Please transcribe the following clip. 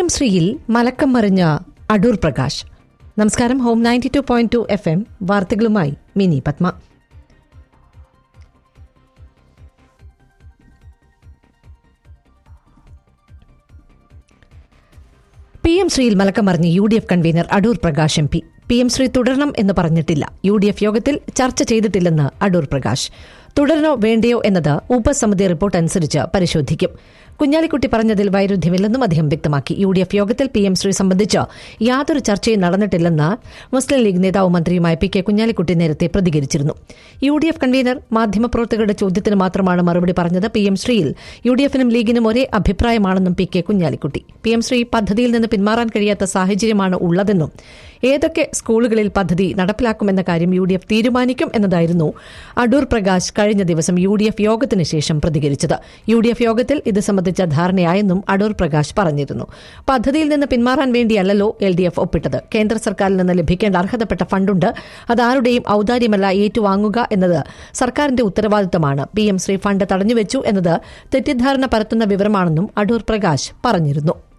M ശ്രീയിൽ മലക്കം മറിഞ്ഞ അടൂർ പ്രകാശ് നമസ്കാരം home ninety two point two F M വാർത്തകളുമായി മിനി പത്മ പി എം ശ്രീയിൽ മലക്കം മറിഞ്ഞ് U D F convener Adoor Prakash M P P M Shri തുടരണം എന്ന് പറഞ്ഞിട്ടില്ല യു ഡി എഫ് യോഗത്തിൽ ചർച്ച ചെയ്തിട്ടില്ലെന്ന് അടൂർ പ്രകാശ് തുടരണോ വേണ്ടയോ എന്നത് ഉപസമിതി റിപ്പോർട്ട് അനുസരിച്ച് പരിശോധിക്കും കുഞ്ഞാലിക്കുട്ടി പറഞ്ഞതിൽ വൈരുദ്ധ്യമില്ലെന്നും അദ്ദേഹം വ്യക്തമാക്കി യു ഡി എഫ് യോഗത്തിൽ പി എം ശ്രീ സംബന്ധിച്ച് യാതൊരു ചർച്ചയും നടന്നിട്ടില്ലെന്ന് മുസ്ലിം ലീഗ് നേതാവ് മന്ത്രിയുമായ പി കെ കുഞ്ഞാലിക്കുട്ടി നേരത്തെ പ്രതികരിച്ചിരുന്നു യു ഡി എഫ് കൺവീനർ മാധ്യമപ്രവർത്തകരുടെ ചോദ്യത്തിന് മാത്രമാണ് മറുപടി പറഞ്ഞത് പി എം ശ്രീയിൽ യു ഡി എഫിനും ലീഗിനും ഒരേ അഭിപ്രായമാണെന്നും P K Kunhalikutty P M Shri പദ്ധതിയിൽ നിന്ന് പിന്മാറാൻ കഴിയാത്ത സാഹചര്യമാണ് ഉള്ളതെന്നും ഏതൊക്കെ സ്കൂളുകളിൽ പദ്ധതി നടപ്പിലാക്കുമെന്ന കാര്യം യു ഡി എഫ് തീരുമാനിക്കും എന്നതായിരുന്നു അടൂർ പ്രകാശ് കഴിഞ്ഞ ദിവസം യു ഡി എഫ് യോഗത്തിന് ശേഷം പ്രതികരിച്ചത് യു ഡി എഫ് യോഗത്തിൽ ഇത് സംബന്ധിച്ച ധാരണയായെന്നും അടൂർ പ്രകാശ് പറഞ്ഞിരുന്നു പദ്ധതിയിൽ നിന്ന് പിന്മാറാൻ വേണ്ടിയല്ലല്ലോ എൽ ഡി എഫ് ഒപ്പിട്ടത് കേന്ദ്ര സർക്കാരിൽ നിന്ന് ലഭിക്കേണ്ട അർഹതപ്പെട്ട ഫണ്ടുണ്ട് അതാരുടെയും ഔദാര്യമല്ല ഏറ്റുവാങ്ങുക എന്നത് സർക്കാരിന്റെ ഉത്തരവാദിത്തമാണ് പി എം ശ്രീ ഫണ്ട് തടഞ്ഞുവെച്ചു എന്നത് തെറ്റിദ്ധാരണ പരത്തുന്ന വിവരമാണെന്നും അടൂർ പ്രകാശ് പറഞ്ഞിരുന്നു